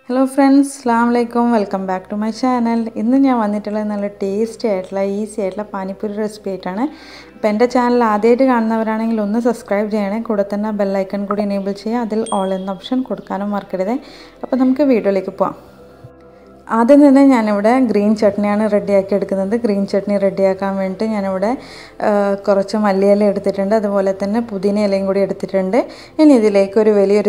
hello friends അസ്സാം വലൈക്കും welcome back to my channel ഇന്ന് ഞാൻ വന്നിട്ടുള്ളത് നല്ല ടേസ്റ്റി ആയിട്ടുള്ള ഈസി ആയിട്ടുള്ള പാനിപ്പൂരി റെസിപ്പി ആയിട്ടാണ് അപ്പോൾ എൻ്റെ ചാനൽ ആദ്യമായിട്ട് കാണുന്നവരാണെങ്കിൽ ഒന്ന് സബ്സ്ക്രൈബ് ചെയ്യണേ കൂടെ തന്നെ ബെല്ലൈക്കൺ കൂടി എനേബിൾ ചെയ്യുക അതിൽ ഓൾ എന്ന ഓപ്ഷൻ കൊടുക്കാനും മറക്കരുത് അപ്പോൾ നമുക്ക് വീഡിയോയിലേക്ക് പോവാം ആദ്യം തന്നെ ഞാനിവിടെ ഗ്രീൻ ചട്നിയാണ് റെഡിയാക്കി എടുക്കുന്നത് ഗ്രീൻ ചട്നി റെഡിയാക്കാൻ വേണ്ടിയിട്ട് ഞാനിവിടെ കുറച്ച് മല്ലിയില എടുത്തിട്ടുണ്ട് അതുപോലെ തന്നെ പുതിന ഇലയും കൂടി എടുത്തിട്ടുണ്ട് ഇനി ഇതിലേക്ക് ഒരു വലിയൊരു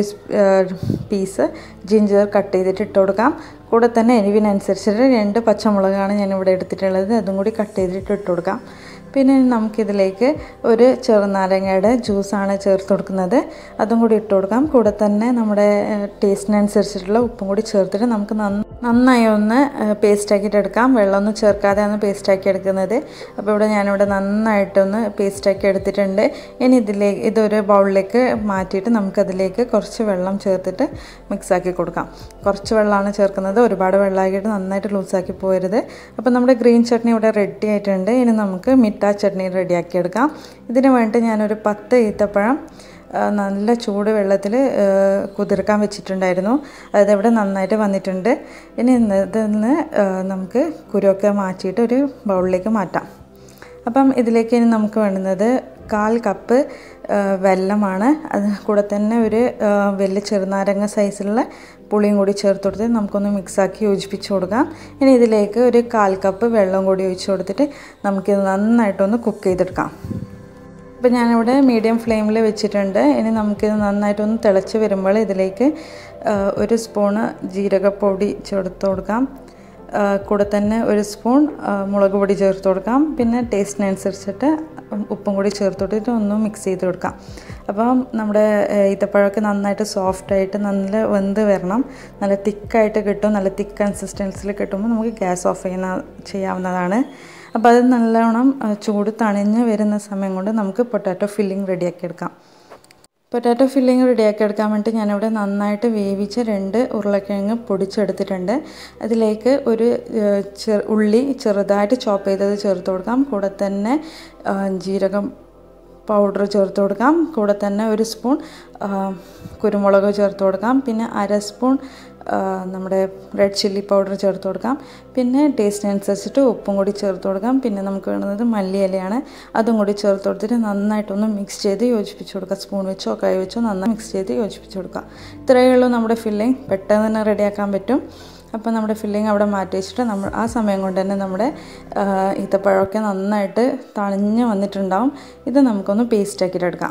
പീസ് ജിഞ്ചർ കട്ട് ചെയ്തിട്ട് ഇട്ട് കൊടുക്കാം കൂടെ തന്നെ എരിവിനനുസരിച്ചിട്ട് രണ്ട് പച്ചമുളകാണ് ഞാനിവിടെ എടുത്തിട്ടുള്ളത് അതും കൂടി കട്ട് ചെയ്തിട്ട് ഇട്ട് കൊടുക്കാം പിന്നെ നമുക്കിതിലേക്ക് ഒരു ചെറുനാരങ്ങയുടെ ജ്യൂസാണ് ചേർത്ത് കൊടുക്കുന്നത് അതും കൂടി ഇട്ട് കൊടുക്കാം കൂടെ തന്നെ നമ്മുടെ ടേസ്റ്റിനനുസരിച്ചിട്ടുള്ള ഉപ്പും കൂടി ചേർത്തിട്ട് നമുക്ക് നന്നായി ഒന്ന് പേസ്റ്റ് ആക്കിയിട്ട് എടുക്കാം വെള്ളമൊന്നും ചേർക്കാതെയാണ് പേസ്റ്റ് ആക്കി എടുക്കുന്നത് അപ്പോൾ ഇവിടെ ഞാനിവിടെ നന്നായിട്ടൊന്ന് പേസ്റ്റ് ആക്കി എടുത്തിട്ടുണ്ട് ഇനി ഇതിലേക്ക് ഇതൊരു ബൗളിലേക്ക് മാറ്റിയിട്ട് നമുക്കതിലേക്ക് കുറച്ച് വെള്ളം ചേർത്തിട്ട് മിക്സ് ആക്കി കൊടുക്കാം കുറച്ച് വെള്ളമാണ് ചേർക്കുന്നത് ഒരുപാട് വെള്ളമാക്കിയിട്ട് നന്നായിട്ട് ലൂസാക്കി പോരുത് അപ്പോൾ നമ്മുടെ ഗ്രീൻ ചട്നി ഇവിടെ റെഡി ആയിട്ടുണ്ട് ഇനി നമുക്ക് മിഠാ ചട്നി റെഡിയാക്കി എടുക്കാം ഇതിന് വേണ്ടി ഞാനൊരു പത്ത് ഈത്തപ്പഴം നല്ല ചൂട് വെള്ളത്തിൽ കുതിർക്കാൻ വെച്ചിട്ടുണ്ടായിരുന്നു അതിവിടെ നന്നായിട്ട് വന്നിട്ടുണ്ട് ഇനി ഇതിന്ന് നമുക്ക് കുരുവൊക്കെ മാറ്റിയിട്ട് ഒരു ബൗളിലേക്ക് മാറ്റാം അപ്പം ഇതിലേക്ക് ഇനി നമുക്ക് വേണ്ടുന്നത് കാൽ കപ്പ് വെല്ലമാണ് അത് കൂടെ തന്നെ ഒരു വലിയ ചെറുനാരങ്ങ സൈസിലുള്ള പുളിയും കൂടി ചേർത്ത് കൊടുത്ത് നമുക്കൊന്ന് മിക്സാക്കി യോജിപ്പിച്ച് കൊടുക്കാം ഇനി ഇതിലേക്ക് ഒരു കാൽ കപ്പ് വെള്ളം കൂടി ഒഴിച്ച് കൊടുത്തിട്ട് നമുക്കിത് നന്നായിട്ടൊന്ന് കുക്ക് ചെയ്തെടുക്കാം അപ്പോൾ ഞാനിവിടെ മീഡിയം ഫ്ലെയിമിൽ വെച്ചിട്ടുണ്ട് ഇനി നമുക്കിത് നന്നായിട്ടൊന്ന് തിളച്ച് വരുമ്പോൾ ഇതിലേക്ക് ഒരു സ്പൂണ് ജീരകപ്പൊടി ചേർത്ത് കൊടുക്കാം കൂടെ തന്നെ ഒരു സ്പൂൺ മുളക് പൊടി ചേർത്ത് കൊടുക്കാം പിന്നെ ടേസ്റ്റിനനുസരിച്ചിട്ട് ഉപ്പും കൂടി ചേർത്ത് കൊടുത്തിട്ട് ഒന്ന് മിക്സ് ചെയ്ത് കൊടുക്കാം അപ്പം നമ്മുടെ ഈത്തപ്പഴമൊക്കെ നന്നായിട്ട് സോഫ്റ്റായിട്ട് നല്ല വെന്ത് വരണം നല്ല തിക്കായിട്ട് കിട്ടും നല്ല തിക്ക് കൺസിസ്റ്റൻസിൽ കിട്ടുമ്പോൾ നമുക്ക് ഗ്യാസ് ഓഫ് ചെയ്യുന്ന ചെയ്യാവുന്നതാണ് അപ്പോൾ അത് നല്ലോണം ചൂട് തണിഞ്ഞ് വരുന്ന സമയം കൊണ്ട് നമുക്ക് പൊട്ടാറ്റോ ഫില്ലിംഗ് റെഡിയാക്കി എടുക്കാം പൊട്ടാറ്റോ ഫില്ലിംഗ് റെഡിയാക്കി എടുക്കാൻ വേണ്ടി ഞാനിവിടെ നന്നായിട്ട് വേവിച്ച് രണ്ട് ഉരുളക്കിഴങ്ങ് പൊടിച്ചെടുത്തിട്ടുണ്ട് അതിലേക്ക് ഒരു ചെറു ഉള്ളി ചെറുതായിട്ട് ചോപ്പ് ചെയ്തത് ചേർത്ത് കൊടുക്കാം കൂടെ തന്നെ ജീരകം പൗഡർ ചേർത്ത് കൊടുക്കാം കൂടെ തന്നെ ഒരു സ്പൂൺ കുരുമുളക് ചേർത്ത് കൊടുക്കാം പിന്നെ അര സ്പൂൺ നമ്മുടെ റെഡ് ചില്ലി പൗഡർ ചേർത്ത് കൊടുക്കാം പിന്നെ ടേസ്റ്റിനനുസരിച്ചിട്ട് ഉപ്പും കൂടി ചേർത്ത് കൊടുക്കാം പിന്നെ നമുക്ക് വേണ്ടുന്നത് മല്ലിയിലയാണ് അതും കൂടി ചേർത്ത് കൊടുത്തിട്ട് നന്നായിട്ടൊന്ന് മിക്സ് ചെയ്ത് യോജിപ്പിച്ച് കൊടുക്കുക സ്പൂൺ വെച്ചോ കൈ വെച്ചോ നന്നായി മിക്സ് ചെയ്ത് യോജിപ്പിച്ച് കൊടുക്കുക ഇത്രയേ ഉള്ളൂ നമ്മുടെ ഫില്ലിങ് പെട്ടെന്ന് തന്നെ റെഡിയാക്കാൻ പറ്റും അപ്പോൾ നമ്മുടെ ഫില്ലിങ് അവിടെ മാറ്റി വെച്ചിട്ട് നമ്മൾ ആ സമയം കൊണ്ട് തന്നെ നമ്മുടെ ഈത്തപ്പഴമൊക്കെ നന്നായിട്ട് തണിഞ്ഞ് വന്നിട്ടുണ്ടാവും ഇത് നമുക്കൊന്ന് പേസ്റ്റ് ആക്കിയിട്ട് എടുക്കാം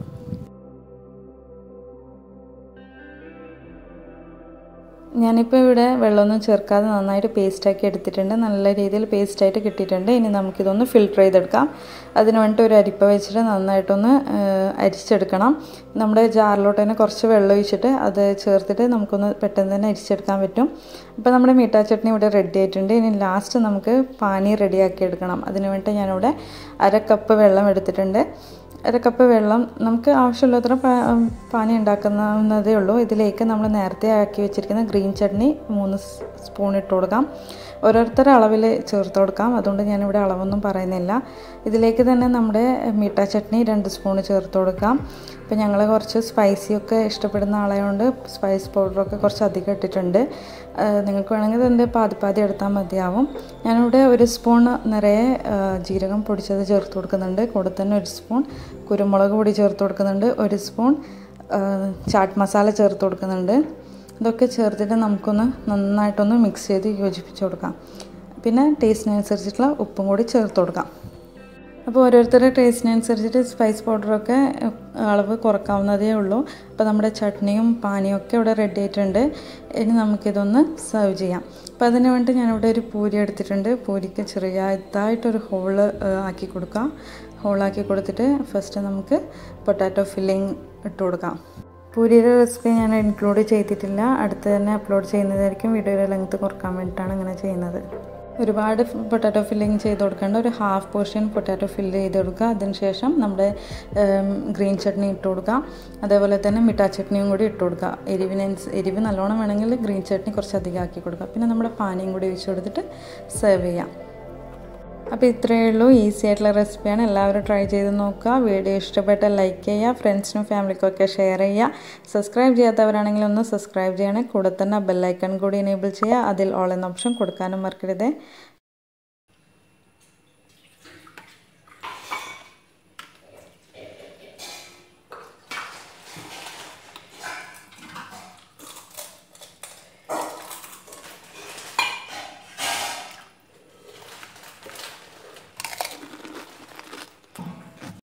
ഞാനിപ്പോൾ ഇവിടെ വെള്ളമൊന്നും ചേർക്കാതെ നന്നായിട്ട് പേസ്റ്റാക്കി എടുത്തിട്ടുണ്ട് നല്ല രീതിയിൽ പേസ്റ്റായിട്ട് കിട്ടിയിട്ടുണ്ട് ഇനി നമുക്കിതൊന്ന് ഫിൽട്ടർ ചെയ്തെടുക്കാം അതിന് വേണ്ടിയിട്ട് ഒരു അരിപ്പ വെച്ചിട്ട് നന്നായിട്ടൊന്ന് അരിച്ചെടുക്കണം നമ്മുടെ ജാറിലോട്ട് തന്നെ കുറച്ച് വെള്ളം ഒഴിച്ചിട്ട് അത് ചേർത്തിട്ട് നമുക്കൊന്ന് പെട്ടെന്ന് തന്നെ അരിച്ചെടുക്കാൻ പറ്റും അപ്പോൾ നമ്മുടെ മീട്ടാ ചട്നി ഇവിടെ റെഡി ആയിട്ടുണ്ട് ഇനി ലാസ്റ്റ് നമുക്ക് പാനി റെഡിയാക്കി എടുക്കണം അതിന് വേണ്ടി ഞാനിവിടെ അര കപ്പ് വെള്ളം എടുത്തിട്ടുണ്ട് അര കപ്പ് വെള്ളം നമുക്ക് ആവശ്യമുള്ളത്ര പാനി ഉണ്ടാക്കുന്നതേ ഉള്ളൂ ഇതിലേക്ക് നമ്മൾ നേരത്തെ ആക്കി വെച്ചിരിക്കുന്ന ഗ്രീൻ ചട്നി മൂന്ന് സ്പൂൺ ഇട്ട് കൊടുക്കാം ഓരോരുത്തരുടെ അളവിൽ ചേർത്ത് കൊടുക്കാം അതുകൊണ്ട് ഞാനിവിടെ അളവൊന്നും പറയുന്നില്ല ഇതിലേക്ക് തന്നെ നമ്മുടെ മീട്ട ചട്നി രണ്ട് സ്പൂൺ ചേർത്ത് കൊടുക്കാം ഇപ്പോൾ ഞങ്ങൾ കുറച്ച് സ്പൈസിയൊക്കെ ഇഷ്ടപ്പെടുന്ന ആളായതുകൊണ്ട് സ്പൈസ് പൗഡറൊക്കെ കുറച്ച് അധികം ഇട്ടിട്ടുണ്ട് നിങ്ങൾക്ക് വേണമെങ്കിൽ ഇതിൻ്റെ പാതി പാതി എടുത്താൽ മതിയാവും ഞാനിവിടെ ഒരു സ്പൂൺ നിറയെ ജീരകം പൊടിച്ചത് ചേർത്ത് കൊടുക്കുന്നുണ്ട് കൂടെ തന്നെ ഒരു സ്പൂൺ കുരുമുളക് പൊടി ചേർത്ത് കൊടുക്കുന്നുണ്ട് ഒരു സ്പൂൺ ചാട്ട് മസാല ചേർത്ത് കൊടുക്കുന്നുണ്ട് ഇതൊക്കെ ചേർത്തിട്ട് നമുക്കൊന്ന് നന്നായിട്ടൊന്ന് മിക്സ് ചെയ്ത് യോജിപ്പിച്ച് കൊടുക്കാം പിന്നെ ടേസ്റ്റിനനുസരിച്ചിട്ടുള്ള ഉപ്പും കൂടി ചേർത്ത് കൊടുക്കാം അപ്പോൾ ഓരോരുത്തരുടെ ടേസ്റ്റിനനുസരിച്ചിട്ട് സ്പൈസ് പൗഡറൊക്കെ അളവ് കുറക്കാവുന്നതേ ഉള്ളൂ അപ്പോൾ നമ്മുടെ ചട്നിയും പാനിയും ഒക്കെ ഇവിടെ റെഡി ആയിട്ടുണ്ട് ഇനി നമുക്കിതൊന്ന് സെർവ് ചെയ്യാം അപ്പോൾ അതിന് വേണ്ടി ഞാനിവിടെ ഒരു പൂരി എടുത്തിട്ടുണ്ട് പൂരിക്ക് ചെറിയതായിട്ടൊരു ഹോള് ആക്കി കൊടുക്കാം ഹോളാക്കി കൊടുത്തിട്ട് ഫസ്റ്റ് നമുക്ക് പൊട്ടാറ്റോ ഫില്ലിങ് ഇട്ട് കൊടുക്കാം പൂരിയുടെ റെസിപ്പി ഞാൻ ഇൻക്ലൂഡ് ചെയ്തിട്ടില്ല അടുത്ത് തന്നെ അപ്ലോഡ് ചെയ്യുന്നതായിരിക്കും വീഡിയോയുടെ ലെങ്ത്ത് കുറക്കാൻ വേണ്ടിയിട്ടാണ് അങ്ങനെ ചെയ്യുന്നത് ഒരുപാട് പൊട്ടാറ്റോ ഫില്ലിങ് ചെയ്ത് കൊടുക്കേണ്ട ഒരു ഹാഫ് പോർഷൻ പൊട്ടാറ്റോ ഫില്ല് ചെയ്ത് കൊടുക്കുക അതിനുശേഷം നമ്മുടെ ഗ്രീൻ ചട്നി ഇട്ട് കൊടുക്കുക അതേപോലെ തന്നെ മിഠാ ചട്നിയും കൂടി ഇട്ട് കൊടുക്കുക എരിവിന് എരിവ് നല്ലോണം വേണമെങ്കിൽ ഗ്രീൻ ചട്നി കുറച്ച് അധികം ആക്കി കൊടുക്കുക പിന്നെ നമ്മുടെ പാനിയും കൂടി ഒഴിച്ച് കൊടുത്തിട്ട് സെർവ് ചെയ്യാം അപ്പോൾ ഇത്രയേ ഉള്ളൂ ഈസി ആയിട്ടുള്ള റെസിപ്പിയാണ് എല്ലാവരും ട്രൈ ചെയ്ത് നോക്കുക വീഡിയോ ഇഷ്ടപ്പെട്ടാൽ ലൈക്ക് ചെയ്യുക ഫ്രണ്ട്സിനും ഫാമിലിക്കൊക്കെ ഷെയർ ചെയ്യുക സബ്സ്ക്രൈബ് ചെയ്യാത്തവരാണെങ്കിൽ ഒന്ന് സബ്സ്ക്രൈബ് ചെയ്യണേ കൂടെ തന്നെ ബെല്ലൈക്കൺ കൂടി എനേബിൾ ചെയ്യുക അതിൽ ഓൾ എന്ന ഓപ്ഷൻ കൊടുക്കാനും മറക്കരുത്